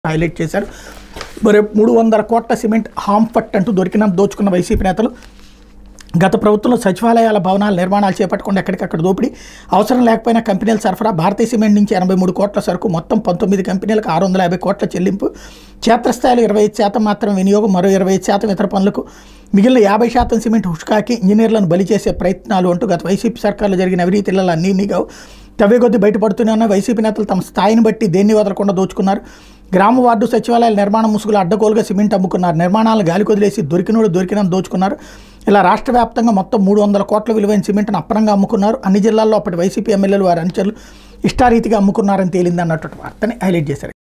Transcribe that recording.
highlight చేశారు మరి మూడు వందల కోట్ల సిమెంట్ హాంఫట్ అంటూ దొరికిన దోచుకున్న వైసీపీ నేతలు గత ప్రభుత్వంలో సచివాలయాల భవనాల నిర్మాణాలు చేపట్టకుండా ఎక్కడికక్కడ దోపిడీ అవసరం లేకపోయినా కంపెనీల సరఫరా భారతీయ సిమెంట్ నుంచి ఎనభై మూడు కోట్ల సరుకు మొత్తం పంతొమ్మిది కంపెనీలకు ఆరు వందల యాభై కోట్ల చెల్లింపు క్షేత్రస్థాయిలో ఇరవై ఐదు శాతం మాత్రం వినియోగం మరో ఇరవై ఐదు శాతం ఇతర పనులకు మిగిలిన యాభై శాతం సిమెంట్ హుష్కాకి ఇంజనీర్లను బలి చేసే ప్రయత్నాలు అంటూ గత వైసీపీ సర్కార్లో జరిగిన అవినీతిలలో అన్నీ నీగా తవ్వే కొద్దీ బయటపడుతూనే ఉన్న వైసీపీ నేతలు తమ స్థాయిని బట్టి దేన్ని వదలకుండా దోచుకున్నారు గ్రామ వార్డు సచివాలయాల నిర్మాణ ముసుగులు అడ్డగోలుగా సిమెంట్ అమ్ముకున్నారు నిర్మాణాలను గాలి కొదిలేసి దొరికినోడు దొరికిన దోచుకున్నారు ఇలా రాష్ట్ర వ్యాప్తంగా మొత్తం మూడు వందల కోట్ల విలువైన సిమెంట్ను అప్పనంగా అమ్ముకున్నారు అన్ని జిల్లాల్లో అప్పటి వైసీపీ ఎమ్మెల్యేలు వారి అనుచరులు ఇష్టారీతిగా అమ్ముకున్నారని తేలింది అన్నట్టు వార్తని హైలైట్ చేశారు